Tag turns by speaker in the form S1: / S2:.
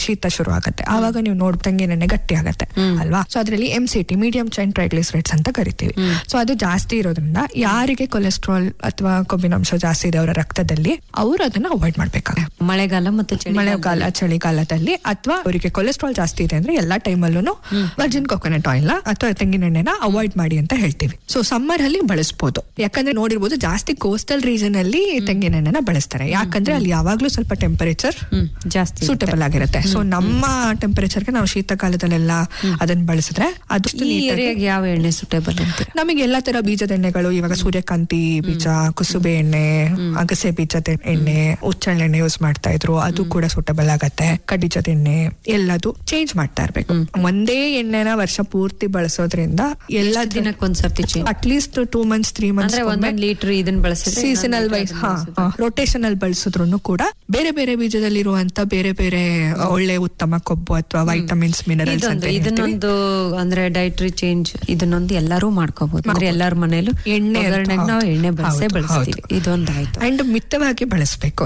S1: ಶೀತ ಶುರು ಆಗುತ್ತೆ ಆವಾಗ ನೀವು ನೋಡ್ ತೆಂಗಿನೆಣ್ಣೆ ಗಟ್ಟಿ ಆಗುತ್ತೆ ಅಲ್ವಾ ಸೊ ಅದ್ರಲ್ಲಿ M C T medium chain triglycerides ಅಂತ ಕರಿತೀವಿ ಸೊ ಅದು ಜಾಸ್ತಿ ಇರೋದ್ರಿಂದ ಯಾರಿಗೆ ಕೊಲೆಸ್ಟ್ರಾಲ್ ಅಥವಾ ಕೊಬ್ಬಿನಾಂಶ ಜಾಸ್ತಿ ಇದೆ ಅವರ ರಕ್ತದಲ್ಲಿ ಅವರು ಅದನ್ನ ಅವಾಯ್ಡ್ ಮಾಡ್ಬೇಕಾಗುತ್ತೆ
S2: ಮಳೆಗಾಲ ಮತ್ತು ಚಳಿ
S1: ಮಳೆಗಾಲ ಚಳಿಗಾಲದಲ್ಲಿ ಅಥವಾ ಅವರಿಗೆ ಕೊಲೆಸ್ಟ್ರಾಲ್ ಜಾಸ್ತಿ ಇದೆ ಅಂದ್ರೆ ಎಲ್ಲಾ ಟೈಮಲ್ಲೂ ವರ್ಜಿನ್ ಕೊಕೊನಟ್ ಆಯಿಲ್ ಅಥವಾ ತೆಂಗಿನೆಣ್ಣೆನ ಅವಾಯ್ಡ್ ಮಾಡಿ ಅಂತ ಹೇಳ್ತೀವಿ ಸೊ ಸಮ್ಮರ್ ಅಲ್ಲಿ ಬಳಸಬಹುದು ಯಾಕಂದ್ರೆ ನೋಡಿರ್ಬೋದು ಜಾಸ್ತಿ ಕೋಸ್ಟಲ್ ರೀಜನ್ ಅಲ್ಲಿ ತೆಂಗಿನೆಣ್ಣೆನ ಬಳಸ್ತಾರೆ ಯಾಕಂದ್ರೆ ಅಲ್ಲಿ ಯಾವಾಗ್ಲೂ ಸ್ವಲ್ಪ ಟೆಂಪರೇಚರ್
S2: ಹ್ಮ್ ಜಾಸ್ತಿ
S1: ಸೂಟಬಲ್ ಆಗಿರುತ್ತೆ ಸೊ ನಮ್ಮ ಟೆಂಪರೇಚರ್ಗೆ ನಾವು ಶೀತಕಾಲದಲ್ಲೆಲ್ಲ ಅದನ್ನ ಬಳಸಿದ್ರೆ ಅದು
S2: ಈ ಏರಿಯಾಗೆ ಯಾವ ಎಣ್ಣೆ ಸುಟೇಬಲ್ ಅಂತೀರಾ
S1: ನಮಗೆ ಎಲ್ಲಾ ತರ ಬೀಜದ ಎಣ್ಣೆಗಳು ಇವಾಗ ಸೂರ್ಯಕಾಂತಿ ಬೀಜ ಕುಸುಬೆ ಎಣ್ಣೆ ಅಗಸೆ ಬೀಜದ ಎಣ್ಣೆ ಉಚ್ಚಳೆಣ್ಣೆ ಯೂಸ್ ಮಾಡ್ತಾ ಇದ್ರು ಅದು ಕೂಡ ಸೂಟಬಲ್ ಆಗತ್ತೆ ಕಡಿಜದ ಎಣ್ಣೆ ಎಲ್ಲದು ಚೇಂಜ್ ಮಾಡ್ತಾ ಇರ್ಬೇಕು ಒಂದೇ ಎಣ್ಣೆನ ವರ್ಷ ಪೂರ್ತಿ ಬಳಸೋದ್ರಿಂದ ಎಲ್ಲ
S2: ದಿನಕ್ಕೊಂದ್ಸರ್ತಿ change?
S1: At least two months three months
S2: ಅಂದ್ರೆ ಒಂದೊಂದ್ ಲೀಟರ್ ಇದನ್ನ ಬಳಸಿದ್ರೆ
S1: ಸೀಸನಲ್ ವೈಸ್ ಹಾ ರೊಟೇಷನ್ ಅಲ್ಲಿ ಬಳಸಿದ್ರು ಕೂಡ ಬೇರೆ ಬೇರೆ ಬೀಜದಲ್ಲಿರುವಂತ ಬೇರೆ ಬೇರೆ ಒಳ್ಳೆ ಉತ್ತಮ ಕೊಬ್ಬು ಅಥವಾ ವೈಟಮಿನ್ಸ್ ಮಿನರಲ್ಸ್ ಅಂತ
S2: ಇದೊಂದು ಇದನ್ನೊಂದು ಅಂದ್ರೆ ಡೈಟ್ರಿ ಚೇಂಜ್ ಇದನ್ನೊಂದು ಎಲ್ಲರೂ ಮಾಡ್ಕೋಬಹುದು ಅಂದ್ರೆ ಎಲ್ಲಾರ ಮನೇಲೂ
S1: ಎಣ್ಣೆ ಅಂತೂ
S2: ಒಗ್ಗರಣೆಗೆ ನಾವು
S1: ಹೌದು.
S2: ಎಣ್ಣೆ ಬಳಸೇ
S1: ಹೌದು,
S2: ಬಳಸ್ತೀವಿ
S1: ಹೌದು.
S2: ಇದೊಂದಾಯ್ತು
S1: ಅಂಡ್ ಮಿತವಾಗಿ ಬಳಸಬೇಕು